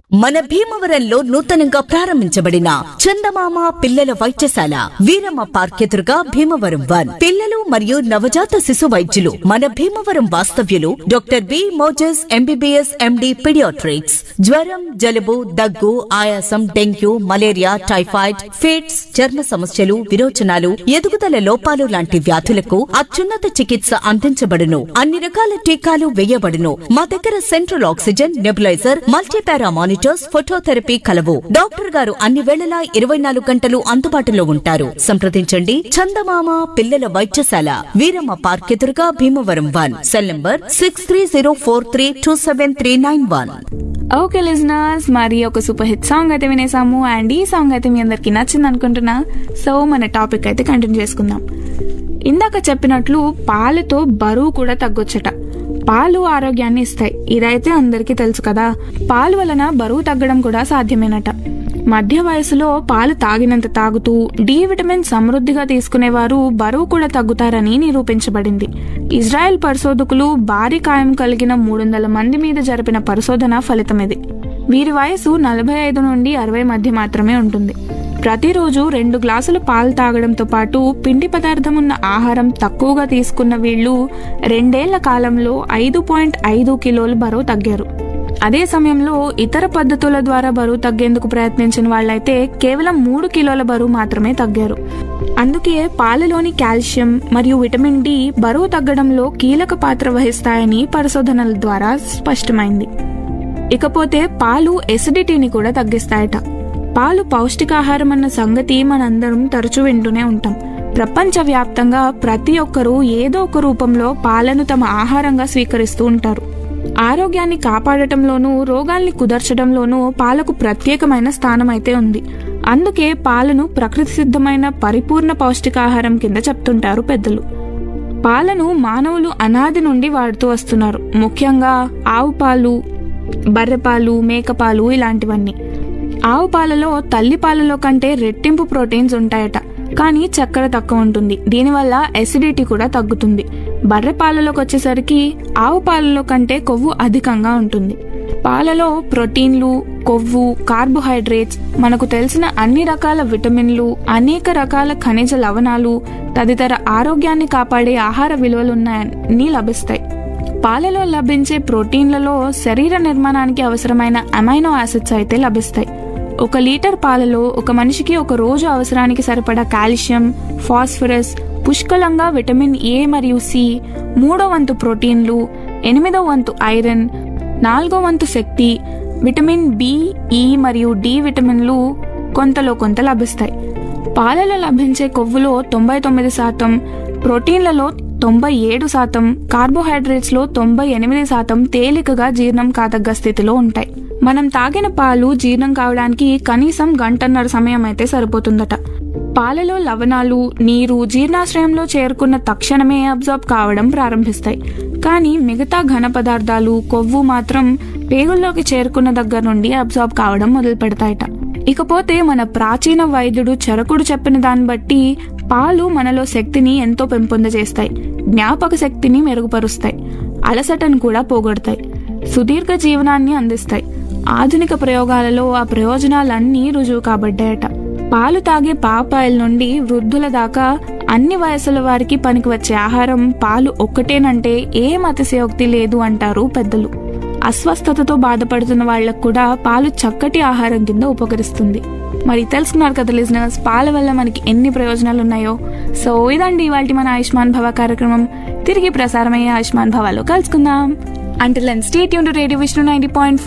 మన భీమవరంలో నూతనంగా ప్రారంభించబడిన చందమామ పిల్లల వైద్యశాల వీరమ్మ పార్క్ ఎదురుగా భీమవరం వన్ పిల్లలు మరియు నవజాత శిశు వైద్యులు మన భీమవరం వాస్తవ్యులు doctor B Moses MBBS MD pediatrics జ్వరం జలుబు దగ్గు ఆయాసం డెంగ్యూ మలేరియా టైఫాయిడ్ ఫిట్స్ చర్మ సమస్యలు విరోచనాలు ఎదుగుదల లోపాలు లాంటి వ్యాధులకు అత్యున్నత చికిత్స అందించబడును అన్ని రకాల టీకాలు వేయబడును మా దగ్గర central oxygen nebulizer multipara monitors phototherapy కలవు డాక్టర్ గారు అన్ని వేళలా ఇరవై నాలుగు గంటలు అందుబాటులో ఉంటారు సంప్రదించండి చందమామ పిల్లల వైద్యశాల వీరమ్మ పార్క్ ఎదురుగా Bhimavaram one cell number six three zero four three two seven three nine one okay listeners మరి ఒక సూపర్ హిట్ సాంగ్ అయితే వినేసాము అండ్ ఈ సాంగ్ అయితే మీ అందరికి నచ్చింది అనుకుంటున్నా సో మన టాపిక్ అయితే కంటిన్యూ చేసుకుందాం ఇందాక చెప్పినట్లు పాలతో బరువు కూడా తగ్గొచ్చట పాలు ఆరోగ్యాన్ని ఇస్తాయి ఇదైతే అందరికీ తెలుసు కదా పాలు వలన బరువు తగ్గడం కూడా సాధ్యమేనట మధ్య వయసులో పాలు తాగినంత తాగుతూ డి విటమిన్ సమృద్ధిగా తీసుకునేవారు బరువు కూడా తగ్గుతారని నిరూపించబడింది ఇజ్రాయెల్ పరిశోధకులు భారీ కాయం కలిగిన మూడు వందల మంది మీద జరిపిన పరిశోధన ఫలితం ఇది వీరి వయసు నలభై ఐదు నుండి అరవై మధ్య మాత్రమే ఉంటుంది ప్రతిరోజు రెండు గ్లాసులు పాలు తాగడంతో పాటు పిండి పదార్థం ఉన్న ఆహారం తక్కువగా తీసుకున్న వీళ్ళు రెండేళ్ల కాలంలో ఐదు పాయింట్ ఐదు కిలోలు బరువు తగ్గారు అదే సమయంలో ఇతర పద్ధతుల ద్వారా బరువు తగ్గేందుకు ప్రయత్నించిన వాళ్ళైతే కేవలం మూడు కిలోల బరువు మాత్రమే తగ్గారు అందుకే పాలలోని కాల్షియం మరియు విటమిన్ డి బరువు తగ్గడంలో కీలక పాత్ర వహిస్తాయని పరిశోధనల ద్వారా స్పష్టమైంది ఇకపోతే పాలు ఎసిడిటీని కూడా తగ్గిస్తాయట పాలు పౌష్టికాహారం అన్న సంగతి మనందరం తరచూ వింటూనే ఉంటాం ప్రపంచవ్యాప్తంగా ప్రతి ఒక్కరూ ఏదో ఒక రూపంలో పాలను తమ ఆహారంగా స్వీకరిస్తూ ఉంటారు ఆరోగ్యాన్ని కాపాడటంలోనూ రోగాల్ని కుదర్చడంలోనూ పాలకు ప్రత్యేకమైన స్థానం అయితే ఉంది అందుకే పాలను ప్రకృతి సిద్ధమైన పరిపూర్ణ పౌష్టికాహారం కింద చెప్తుంటారు పెద్దలు పాలను మానవులు అనాది నుండి వాడుతూ వస్తున్నారు ముఖ్యంగా ఆవు పాలు బర్రెపాలు మేకపాలు ఇలాంటివన్నీ ఆవు పాలలో తల్లి పాలలో కంటే రెట్టింపు ప్రోటీన్స్ ఉంటాయట కానీ చక్కెర తక్కువ ఉంటుంది దీనివల్ల ఎసిడిటీ కూడా తగ్గుతుంది బర్రె పాలలోకి వచ్చేసరికి ఆవు పాలలో కంటే కొవ్వు అధికంగా ఉంటుంది పాలలో ప్రోటీన్లు కొవ్వు కార్బోహైడ్రేట్స్ మనకు తెలిసిన అన్ని రకాల విటమిన్లు అనేక రకాల ఖనిజ లవణాలు తదితర ఆరోగ్యాన్ని కాపాడే ఆహార విలువలున్నాయని లభిస్తాయి పాలలో లభించే ప్రోటీన్లలో శరీర నిర్మాణానికి అవసరమైన అమైనో యాసిడ్స్ అయితే లభిస్తాయి ఒక లీటర్ పాలలో ఒక మనిషికి ఒక రోజు అవసరానికి సరిపడా కాల్షియం ఫాస్ఫరస్ పుష్కలంగా విటమిన్ ఏ మరియు సి మూడో వంతు ప్రోటీన్లు ఎనిమిదో వంతు ఐరన్ నాలుగో వంతు శక్తి విటమిన్ బి ఈ మరియు డి విటమిన్లు కొంతలో కొంత లభిస్తాయి పాలలో లభించే కొవ్వులో తొంభై తొమ్మిది శాతం ప్రోటీన్లలో తొంభై ఏడు శాతం కార్బోహైడ్రేట్స్లో తొంభై ఎనిమిది శాతం తేలికగా జీర్ణం కాదగ్గ స్థితిలో ఉంటాయి మనం తాగిన పాలు జీర్ణం కావడానికి కనీసం గంటన్నర సమయం అయితే సరిపోతుందట పాలలో లవణాలు నీరు జీర్ణాశ్రయంలో చేరుకున్న తక్షణమే అబ్జార్బ్ కావడం ప్రారంభిస్తాయి కానీ మిగతా ఘన పదార్థాలు కొవ్వు మాత్రం పేగుల్లోకి చేరుకున్న దగ్గర నుండి అబ్జార్బ్ కావడం మొదలు పెడతాయట ఇకపోతే మన ప్రాచీన వైద్యుడు చరకుడు చెప్పిన దాన్ని బట్టి పాలు మనలో శక్తిని ఎంతో పెంపొందజేస్తాయి జ్ఞాపక శక్తిని మెరుగుపరుస్తాయి అలసటను కూడా పోగొడతాయి సుదీర్ఘ జీవనాన్ని అందిస్తాయి ఆధునిక ప్రయోగాలలో ఆ ప్రయోజనాలన్నీ రుజువు కాబడ్డాయట పాలు తాగే పాపాయిల నుండి వృద్ధుల దాకా అన్ని వయసుల వారికి పనికి వచ్చే ఆహారం పాలు ఒక్కటేనంటే ఏం అతిశయోక్తి లేదు అంటారు పెద్దలు అస్వస్థతతో బాధపడుతున్న వాళ్లకు కూడా పాలు చక్కటి ఆహారం కింద ఉపకరిస్తుంది మరి తెలుసుకున్నారు కదా లిజనర్స్ పాల వల్ల మనకి ఎన్ని ప్రయోజనాలు ఉన్నాయో సో ఇదండి ఇవాళ మన ఆయుష్మాన్ భవ కార్యక్రమం తిరిగి ప్రసారమయ్యే ఆయుష్మాన్ భవాలో కలుసుకుందాం అంటిల్ అండ్ స్టేట్ యూన్ రేడియో విష్ణు నైన్టీ పాయింట్